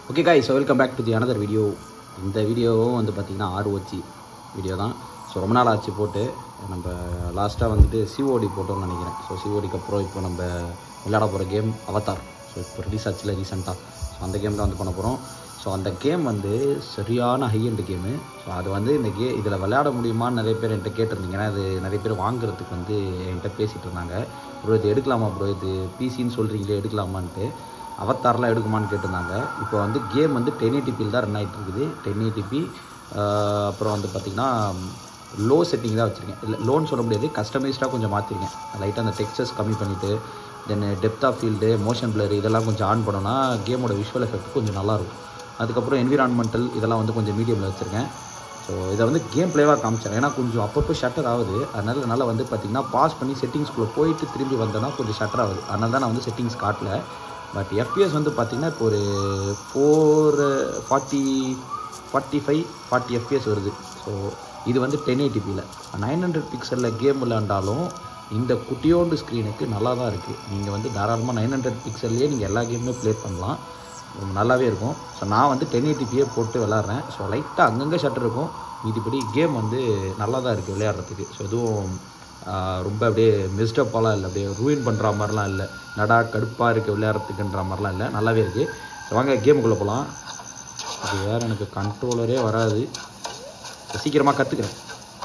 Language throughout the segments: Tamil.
okay guys so welcome back to the another video இந்த வீடியோவும் வந்து பார்த்திங்கன்னா ஆர்ஓச்சி வீடியோ தான் ஸோ ரொம்ப நாள் ஆச்சு போட்டு நம்ம லாஸ்ட்டாக வந்துட்டு சிஓடி போட்டோம்னு நினைக்கிறேன் ஸோ சிஓடிக்கு அப்புறம் இப்போ நம்ம விளையாட போகிற கேம் அவதார் ஸோ இப்போ ரிலீஸ் ஆச்சுல ரீசெண்டாக ஸோ அந்த கேம் தான் வந்து பண்ண போகிறோம் ஸோ அந்த கேம் வந்து சரியான ஹை எண்ட் கேமு ஸோ அது வந்து இந்த கே இதில் விளையாட முடியுமான்னு நிறைய பேர் என்கிட்ட கேட்டிருந்தீங்க ஏன்னா அது நிறைய பேர் வாங்குறதுக்கு வந்து என்கிட்ட பேசிகிட்டு இருந்தாங்க ப்ரோ இது எடுக்கலாமா ப்ரோ இது பிசின்னு சொல்கிறீங்களே எடுக்கலாமான்ட்டு அவத்தார்லாம் எடுக்குமான்னு கேட்டிருந்தாங்க இப்போ வந்து கேம் வந்து டென் ஏடிபியில் தான் ரன் ஆகிட்டு இருக்குது டென் ஏடிபி அப்புறம் வந்து பார்த்திங்கன்னா லோ செட்டிங் தான் வச்சுருக்கேன் இல்லை லோன் சொல்ல முடியாது கஸ்டமைஸ்டாக கொஞ்சம் மாற்றிருக்கேன் லைட்டாக அந்த டெக்ஸ்டர்ஸ் கம்மி பண்ணிவிட்டு then depth of field motion blur இதெல்லாம் கொஞ்சம் ஆன் பண்ணோன்னா கேமோட விஷுவல் எஃபெக்ட் கொஞ்சம் நல்லாயிருக்கும் அதுக்கப்புறம் என்விரான்மெண்டல் இதெல்லாம் வந்து கொஞ்சம் மீடியமில் வச்சுருக்கேன் ஸோ இதை வந்து கேம் ப்ளேவாக காமிச்சேன் ஏன்னா கொஞ்சம் அப்பப்போ ஷட்டர் ஆகுது அதனால என்னால் வந்து பார்த்திங்கன்னா பாஸ் பண்ணி செட்டிங்ஸ்குள்ளே போயிட்டு திரும்பி வந்தேன்னா கொஞ்சம் ஷட்டர் ஆகுது அதனால தான் நான் வந்து செட்டிங்ஸ் காட்டல பட் எஃபிஎஸ் வந்து பார்த்திங்கன்னா இப்போ ஒரு four forty forty five forty FPS வருது ஸோ இது வந்து டென் எயிட்டிபியில் நைன் ஹண்ட்ரட் பிக்சலில் கேம் விளையாண்டாலும் இந்த குட்டியோண்டு ஸ்க்ரீனுக்கு நல்லா தான் இருக்குது நீங்கள் வந்து தாராளமாக நைன் ஹண்ட்ரட் பிக்சல்லையே நீங்கள் எல்லா கேமுமே ப்ளே பண்ணலாம் ரொம்ப நல்லாவே இருக்கும் ஸோ நான் வந்து டென் எயிட்டிபியே போட்டு விளாட்றேன் ஸோ லைட்டாக அங்கங்கே ஷட்டர் இருக்கும் மீதிப்படி கேம் வந்து நல்லா தான் இருக்குது விளையாடுறதுக்கு ஸோ எதுவும் ஆஹ், ரொம்ப அப்படியே மிஸ்டப்பாலாம் இல்லை அப்படியே ரூயின் பண்ணுற மாதிரிலாம் இல்லை நடா கடுப்பாக இருக்குது விளையாடுறதுக்குன்ற மாதிரிலாம் இல்லை நல்லாவே இருக்குது ஸோ வாங்க கேமுக்குள்ளே போகலாம் இது வேறு எனக்கு கண்ட்ரோலரே வராது ஸோ சீக்கிரமாக கற்றுக்குறேன்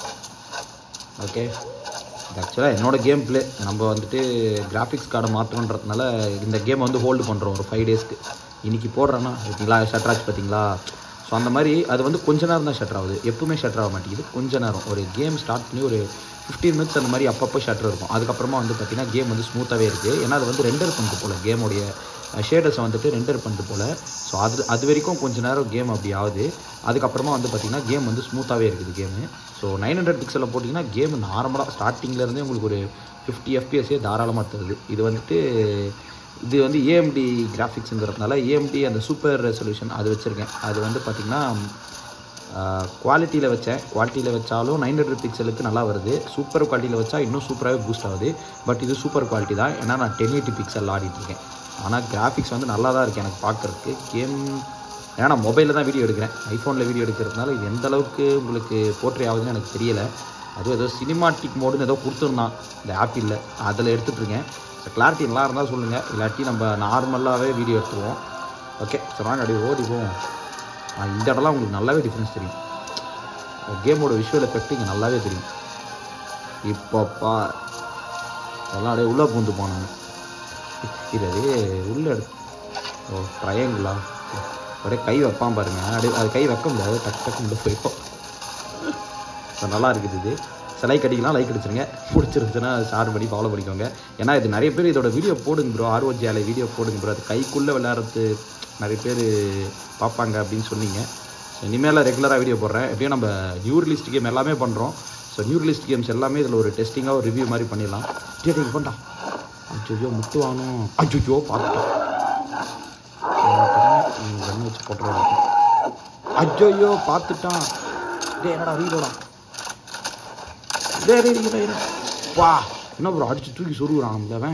ஓகே இது ஆக்சுவலாக என்னோட கேம் ப்ளே நம்ம வந்துட்டு கிராஃபிக்ஸ் கார்டை மாற்றணுன்றதுனால இந்த கேம் வந்து ஹோல்டு பண்ணுறோம் ஒரு ஃபைவ் டேஸ்க்கு இன்றைக்கி போடுறேன்னா பார்த்தீங்களா ஷட்டர் ஆச்சு பார்த்தீங்களா ஸோ அந்த மாதிரி அது வந்து கொஞ்ச நேரம் தான் ஷட்டர் ஆகுது எப்பவுமே ஷட்டர் ஆக மாட்டேங்குது கொஞ்ச நேரம் ஒரு கேம் ஸ்டார்ட் பண்ணி ஒரு ஃபிஃப்டீன் மினிட்ஸ் அந்த மாதிரி அப்பப்போ ஷட்டர் இருக்கும் அதுக்கப்புறமா வந்து பார்த்திங்கன்னா கேம் வந்து ஸ்மூத்தாகவே இருக்குது ஏன்னா அது வந்து ரெண்டர் பண்ணிட்டு போல் கேமோடைய ஷேடர்ஸை வந்துட்டு ரெண்டர் பண்ணிட்டு போல் ஸோ அது அது வரைக்கும் கொஞ்ச நேரம் கேம் அப்படி ஆகுது அதுக்கப்புறமா வந்து பார்த்திங்கன்னா கேம் வந்து ஸ்மூத்தாகவே இருக்குது கேமு ஸோ நைன் ஹண்ட்ரட் பிக்சலில் போட்டிங்கன்னா கேம் நார்மலாக ஸ்டார்டிங்லேருந்தே உங்களுக்கு ஒரு ஃபிஃப்டி எஃபிஎஸ்ஸே தாராளமாக தருது இது வந்துட்டு இது வந்து ஏஎம்டி கிராஃபிக்ஸுங்கிறதுனால ஏஎம்டி அந்த சூப்பர் ரெசல்யூஷன் அது வச்சுருக்கேன் அது வந்து பார்த்திங்கன்னா குவாலிட்டியில் வச்சேன் குவாலிட்டியில் வச்சாலும் நைன் ஹண்ட்ரட் பிக்சலுக்கு நல்லா வருது சூப்பர் குவாலிட்டியில் வச்சா இன்னும் சூப்பராகவே பூஸ்ட் ஆகுது பட் இது சூப்பர் குவாலிட்டி தான் ஏன்னா நான் டென் எயிட்டி பிக்சல் ஆடிட்டுருக்கேன் ஆனால் கிராஃபிக்ஸ் வந்து நல்லா தான் இருக்குது எனக்கு பார்க்குறதுக்கு கேம் ஏன்னா நான் மொபைலில் தான் வீடியோ எடுக்கிறேன் ஐஃபோனில் வீடியோ எடுக்கிறதுனால இது எந்த அளவுக்கு உங்களுக்கு போர்ட்ரே ஆகுதுன்னு எனக்கு தெரியலை அதுவும் ஏதோ சினிமாட்டிக் மோடுன்னு ஏதோ கொடுத்துருந்தான் இந்த ஆப்பிளில் அதில் எடுத்துகிட்ருக்கேன் ஸோ கிளாரிட்டி நல்லா இருந்தால் சொல்லுங்கள் இல்லாட்டி நம்ம நார்மலாகவே வீடியோ எடுத்துருவோம் ஓகே சரி வாங்க அப்படியே ஓடி போவோம் ஆ, இந்த இடம்லாம் உங்களுக்கு நல்லாவே டிஃப்ரென்ஸ் தெரியும் கேமோட விஷுவல் எஃபெக்ட் இங்கே நல்லாவே தெரியும் இப்போப்பா எல்லாம் அப்படியே உள்ளே பூந்து போனாங்க இது அப்படியே உள்ளே எடுத்து ஓ ட்ரையாங்கிளா அப்படியே கை வைப்பான் பாருங்க அப்படியே அது கை வைக்க முடியாது டக்கு டக்கு உள்ள போயிடும் ஸோ நல்லா இருக்குது இது ஸோ லைக் அடிக்கலாம் லைக் அடிச்சிருங்க பிடிச்சிருந்துச்சுன்னா ஷேர் பண்ணி ஃபாலோ பண்ணிக்கோங்க ஏன்னா இது நிறைய பேர் இதோட வீடியோ போடுங்க ப்ரோ ஆர்ஓஜியால வீடியோ போடுங்க ப்ரோ அது கைக்குள்ளே விளையாடுறது நிறைய பேர் பார்ப்பாங்க அப்படின்னு சொன்னீங்க ஸோ இனிமேல் ரெகுலராக வீடியோ போடுறேன் எப்படியும் நம்ம நியூ ரிலீஸ்ட் கேம் எல்லாமே பண்ணுறோம் ஸோ நியூ ரிலீஸ்ட் கேம்ஸ் எல்லாமே இதில் ஒரு டெஸ்டிங்காக ஒரு ரிவ்யூ மாதிரி பண்ணிடலாம் டே டே பண்ணா அச்சோ முட்டு வாங்கணும் அச்சோ பார்த்துட்டோம் கண்ணு வச்சு போட்டுருவாங்க அச்சோ பார்த்துட்டான் டே என்னடா ரீலோடா டே டே டே டே வா என்ன ப்ரோ அடிச்சு தூக்கி சொருகுறான் நம்மள அவன்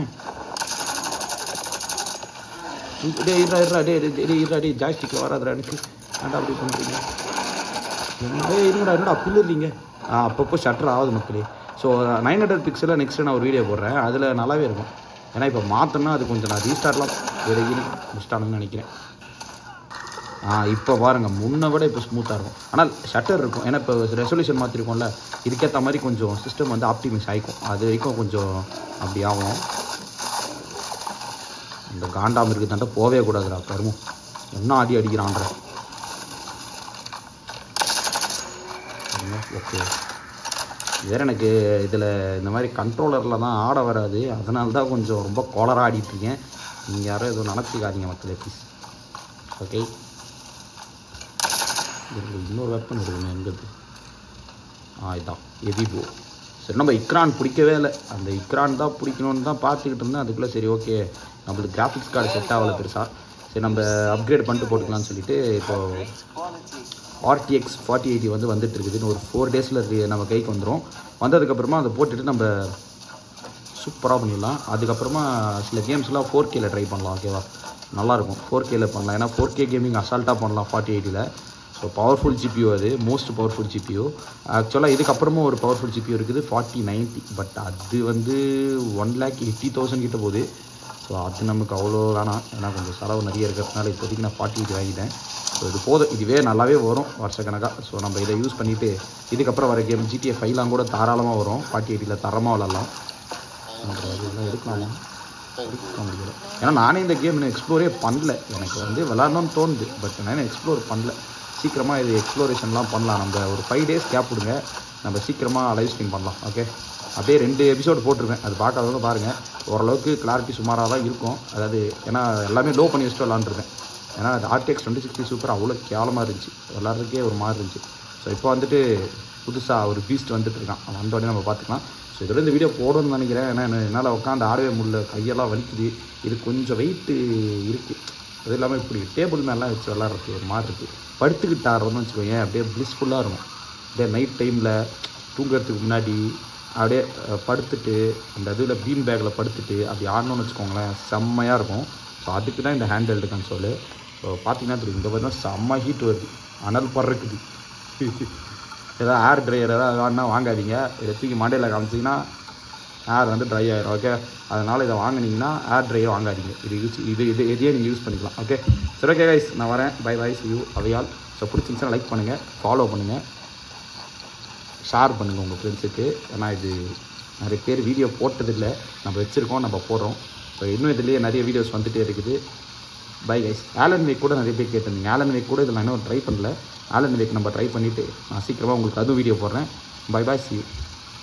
தூக்கி- டேய் இருடா இருடா டே டே டே இருடா டே ஜாய்ஸ்டிக்கில் வராதுடா எனக்கு ஏன்டா அப்படி பண்ணுறீங்க டேய் இருங்கடா என்னடா பிள்ளைங்க ஆ அப்பப்போ ஷட்டர் ஆகுது மக்களே ஸோ நைன் ஹண்ட்ரட் பிக்சலில் நெக்ஸ்ட் நான் ஒரு வீடியோ போடுறேன் அதில் நல்லாவே இருக்கும் ஏன்னா இப்போ மாற்றோன்னா அது கொஞ்சம் நான் ரீஸ்டார்ட்லாம் விலகி முடிச்சிட்டானுன்னு நினைக்கிறேன் ஆ இப்போ பாருங்கள் முன்னை விட இப்போ ஸ்மூத்தாக இருக்கும் ஆனால் ஷட்டர் இருக்கும் ஏன்னா இப்போ ரெசல்யூஷன் மாற்றிருக்கோம்ல இதுக்கேற்ற மாதிரி கொஞ்சம் சிஸ்டம் வந்து ஆப்டிமைஸ் ஆகிக்கும் அது வரைக்கும் கொஞ்சம் அப்படி ஆகும் இந்த காண்டாம் இருக்கு தாண்ட போவே கூடாதுடா கருமம் என்ன அடி அடிக்கிறான்ற ஓகே வேறு எனக்கு இதில் இந்த மாதிரி கண்ட்ரோலரில் தான் ஆட வராது அதனால தான் கொஞ்சம் ரொம்ப கோலராக ஆடிட்டுருக்கேன் நீங்கள் யாரும் எதுவும் நினச்சிக்காதீங்க மக்களே ப்ளீஸ் ஓகே இதில் இன்னொரு வெப்பன் இருக்குங்க எங்கிறது ஆ இதான் எபிபோ சரி நம்ம இக்ரான் பிடிக்கவே இல்லை அந்த இக்ரான் தான் பிடிக்கணும்னு தான் பார்த்துக்கிட்டு இருந்தேன் அதுக்குள்ளே சரி ஓகே நம்மளுக்கு கிராஃபிக்ஸ் கார்டு செட் ஆகலை பெருசாக சரி நம்ம அப்கிரேட் பண்ணிட்டு போட்டுக்கலாம்னு சொல்லிட்டு இப்போ ஆர்டிஎக்ஸ் ஃபார்ட்டி எயிட்டி வந்து வந்துட்டு இருக்குதுன்னு ஒரு ஃபோர் டேஸில் நம்ம கைக்கு வந்துடும் வந்ததுக்கப்புறமா அதை போட்டுட்டு நம்ம சூப்பராக பண்ணிடலாம் அதுக்கப்புறமா சில கேம்ஸ்லாம் ஃபோர் கேல ட்ரை பண்ணலாம் ஓகேவா நல்லாயிருக்கும் ஃபோர் கேல பண்ணலாம் ஏன்னா ஃபோர் கே கேமிங் அசால்ட்டாக பண்ணலாம் ஃபார்ட்டி எயிட்டில் ஸோ பவர்ஃபுல் ஜிபியூ அது மோஸ்ட் பவர்ஃபுல் ஜிபியூ ஆக்சுவலாக இதுக்கப்புறமும் ஒரு பவர்ஃபுல் ஜிபியூ இருக்குது ஃபார்ட்டி நைன்ட்டி பட் அது வந்து ஒன் லேக் எயிட்டி தௌசண்ட் கிட்ட போகுது ஸோ அது நமக்கு அவ்வளோ வேணாம் ஏன்னா கொஞ்சம் செலவு நிறைய இருக்கிறதுனால இப்போதைக்கு நான் ஃபார்ட்டி எயிட் வாங்கிட்டேன் ஸோ இது போதும் இதுவே நல்லாவே வரும் வருஷக்கணக்காக ஸோ நம்ம இதை யூஸ் பண்ணிவிட்டு இதுக்கப்புறம் வர கேம் ஜிடிஏ ஃபைவ்லாம் கூட தாராளமாக வரும் ஃபார்ட்டி எயிட்டில் தரமாக விளாட்லாம் அப்புறம் இதெல்லாம் எடுக்கலாமா எடுக்க முடியல ஏன்னா நானே இந்த கேம் இன்னும் எக்ஸ்ப்ளோரே பண்ணல எனக்கு வந்து விளாட்ணும்னு தோணுது பட் நான் எக்ஸ்ப்ளோர் பண்ணல சீக்கிரமாக இது எக்ஸ்ப்ளோரேஷன்லாம் பண்ணலாம் நம்ம ஒரு ஃபைவ் டேஸ் கேப் விடுங்க நம்ம சீக்கிரமாக லைவ் ஸ்ட்ரீம் பண்ணலாம் ஓகே அப்படியே ரெண்டு எபிசோடு போட்டிருப்பேன் அது பார்க்காதவங்க பாருங்கள் ஓரளவுக்கு கிளாரிட்டி சுமாராக தான் இருக்கும் அதாவது ஏன்னா எல்லாமே லோ பண்ணி வச்சுட்டு விளாண்டுருக்கேன் ஏன்னா அது ஆர்டிஎக்ஸ் டுவெண்ட்டி சிக்ஸ்டி சூப்பர் அவ்வளோ கேவலமாக இருந்துச்சு விளாட்றதுக்கே ஒரு மாதிரி இருந்துச்சு ஸோ இப்போ வந்துட்டு புதுசாக ஒரு பீஸ்ட் வந்துட்டு இருக்கான் அவன் வந்த உடனே நம்ம பார்த்துக்கலாம் ஸோ இதோட இந்த வீடியோ போடணும்னு நினைக்கிறேன் ஏன்னா என்ன- என்னால் உட்காந்து ஆடவே முடியல கையெல்லாம் வலிக்குது இது கொஞ்சம் வெயிட்டு இருக்குது அது இல்லாமல் இப்படி டேபிள் மேலாம் வச்சு விளாட்றதுக்கு ஒரு மாதிரி இருக்குது படுத்துக்கிட்டு ஆடுறோம்னு வச்சுக்கோங்க அப்படியே ப்ளிஸ்ஃபுல்லாக இருக்கும் அப்படியே நைட் டைமில் தூங்குறதுக்கு முன்னாடி அப்படியே அஹ், படுத்துட்டு அந்த இதில் பீம் பேக்கில் படுத்துட்டு அப்படி ஆடணும்னு வச்சுக்கோங்களேன் செம்மையாக இருக்கும் ஸோ அதுக்கு தான் இந்த ஹேண்டல்டு கன்சோலு ஸோ பார்த்தீங்கன்னா தெரியும் இந்த பார்த்தீங்கன்னா செம்ம ஹீட் வருது அனல் பறக்குது ஏதாவது ஏர் ட்ரையர் ஏதாவது வாங்கினா வாங்காதீங்க இதை தூக்கி மண்டையில் காமிச்சிங்கன்னா ஏர் வந்து ட்ரை ஆயிரும் ஓகே அதனால் இதை வாங்குனீங்கன்னா ஏர் ட்ரையர் வாங்காதீங்க இது யூஸ் இது இது இதையே நீங்கள் யூஸ் பண்ணிக்கலாம் ஓகே சரி ஓகே கைஸ் நான் வரேன் பை பை யூ அவையால் ஸோ பிடிச்சிருந்துச்சுன்னா லைக் பண்ணுங்கள் ஃபாலோ பண்ணுங்கள் ஷேர் பண்ணுங்கள் உங்கள் ஃப்ரெண்ட்ஸுக்கு ஏன்னா இது நிறைய பேர் வீடியோ போட்டதில்லை நம்ம வச்சுருக்கோம் நம்ம போடுறோம் ஸோ இன்னும் இதுலேயே நிறைய வீடியோஸ் வந்துகிட்டே இருக்குது பை கைஸ் ஆலன் வேக் கூட நிறைய பேர் கேட்டிருந்தீங்க ஆலன் வேக் கூட இதில் நான் இன்னும் ட்ரை பண்ணல ஆலன் வேக் நம்ம ட்ரை பண்ணிவிட்டு நான் சீக்கிரமாக உங்களுக்கு அதுவும் வீடியோ போடுறேன் பை பாய் சி